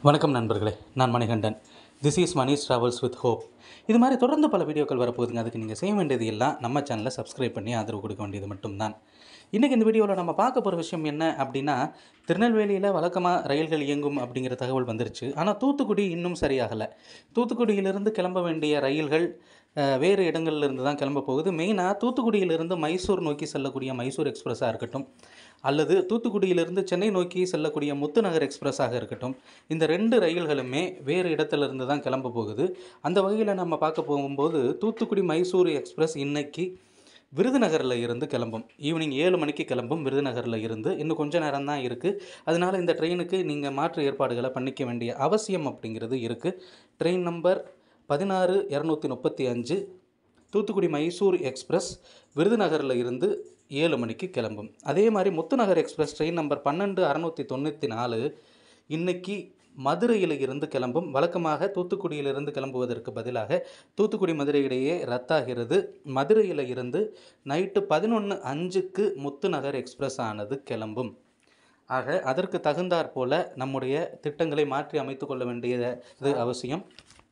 வணக்கம் நண்பர்களே நான் Manikandan this is Mani's travels with hope இது மாதிரி தொடர்ந்து பல வீடியோக்கள் வரப்போகுதுங்க அதுக்கு நீங்கள் செய்ய வேண்டியது எல்லாம் நம்ம சேனலை சப்ஸ்கிரைப் பண்ணி ஆதரவு கொடுக்க வேண்டியது மட்டும்தான் இன்றைக்கி இந்த வீடியோவில் நம்ம பார்க்க போகிற விஷயம் என்ன அப்படின்னா திருநெல்வேலியில் வழக்கமாக ரயில்கள் இயங்கும் அப்படிங்கிற தகவல் வந்துருச்சு ஆனால் தூத்துக்குடி இன்னும் சரியாகலை தூத்துக்குடியிலிருந்து கிளம்ப வேண்டிய ரயில்கள் அஹ், வேறு இடங்கள்ல இருந்து தான் கிளம்ப போகுது மெயினாக தூத்துக்குடியிலிருந்து மைசூர் நோக்கி செல்லக்கூடிய மைசூர் எக்ஸ்பிரஸாக இருக்கட்டும் அல்லது தூத்துக்குடியிலிருந்து சென்னை நோக்கி செல்லக்கூடிய முத்துநகர் எக்ஸ்பிரஸாக இருக்கட்டும் இந்த ரெண்டு ரயில்களுமே வேறு இடத்துலேருந்து தான் கிளம்ப போகுது அந்த வகையில் நம்ம பார்க்க போகும்போது தூத்துக்குடி மைசூர் எக்ஸ்பிரஸ் இன்னைக்கு விருதுநகரில் இருந்து கிளம்பும் ஈவினிங் ஏழு மணிக்கு கிளம்பும் விருதுநகரில் இருந்து இன்னும் கொஞ்ச நேரம் தான் இருக்குது அதனால் இந்த ட்ரெயினுக்கு நீங்கள் மாற்று ஏற்பாடுகளை பண்ணிக்க வேண்டிய அவசியம் அப்படிங்கிறது இருக்குது ட்ரெயின் நம்பர் பதினாறு இரநூத்தி முப்பத்தி அஞ்சு தூத்துக்குடி மைசூர் எக்ஸ்பிரஸ் விருதுநகரில் இருந்து ஏழு மணிக்கு கிளம்பும் அதே மாதிரி முத்துநகர் எக்ஸ்பிரஸ் ட்ரெயின் நம்பர் பன்னெண்டு அறநூற்றி தொண்ணூற்றி நாலு இன்னைக்கு மதுரையில் இருந்து கிளம்பும் வழக்கமாக தூத்துக்குடியிலிருந்து கிளம்புவதற்கு பதிலாக தூத்துக்குடி மதுரை இடையே ரத்தாகிறது மதுரையில் இருந்து நைட்டு பதினொன்று அஞ்சுக்கு முத்துநகர் எக்ஸ்பிரஸ் ஆனது கிளம்பும் ஆக அதற்கு தகுந்தாற் போல நம்முடைய திட்டங்களை மாற்றி அமைத்து கொள்ள வேண்டியது அவசியம்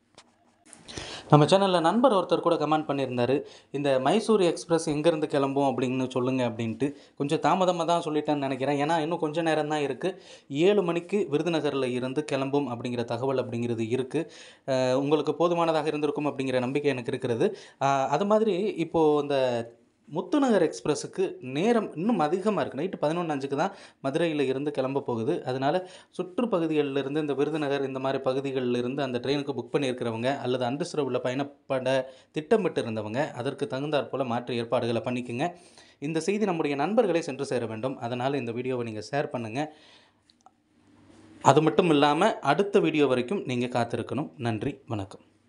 நம்ம சேனலில் நண்பர் ஒருத்தர் கூட கமெண்ட் பண்ணியிருந்தாரு இந்த மைசூர் எக்ஸ்பிரஸ் எங்கேருந்து கிளம்பும் அப்படின்னு சொல்லுங்கள் அப்படின்ட்டு கொஞ்சம் தாமதமாக தான் சொல்லிட்டேன்னு நினைக்கிறேன் ஏன்னா இன்னும் கொஞ்சம் நேரம் தான் இருக்குது ஏழு மணிக்கு விருதுநகரில் இருந்து கிளம்பும் அப்படிங்கிற தகவல் அப்படிங்கிறது இருக்குது உங்களுக்கு போதுமானதாக இருந்திருக்கும் அப்படிங்கிற நம்பிக்கை எனக்கு இருக்கிறது அஹ், அது மாதிரி இப்போது இந்த முத்துநகர் எக்ஸ்பிரஸுக்கு நேரம் இன்னும் அதிகமாக இருக்குது நைட்டு பதினொன்று அஞ்சுக்கு தான் மதுரையில் இருந்து கிளம்ப போகுது அதனால் சுற்றுப்பகுதிகளில் இருந்து இந்த விருதுநகர் இந்த மாதிரி பகுதிகளில் இருந்து அந்த ட்ரெயினுக்கு புக் பண்ணியிருக்கிறவங்க அல்லது அன்ரிசர்வில் பயணப்பட திட்டமிட்டு இருந்தவங்க அதற்கு தகுந்தாற் போல் மாற்று ஏற்பாடுகளை பண்ணிக்கோங்க இந்த செய்தி நம்முடைய நண்பர்களை சென்று சேர வேண்டும் அதனால் இந்த வீடியோவை நீங்கள் ஷேர் பண்ணுங்கள் அது மட்டும் இல்லாமல் அடுத்த வீடியோ வரைக்கும் நீங்கள் காத்திருக்கணும் நன்றி வணக்கம்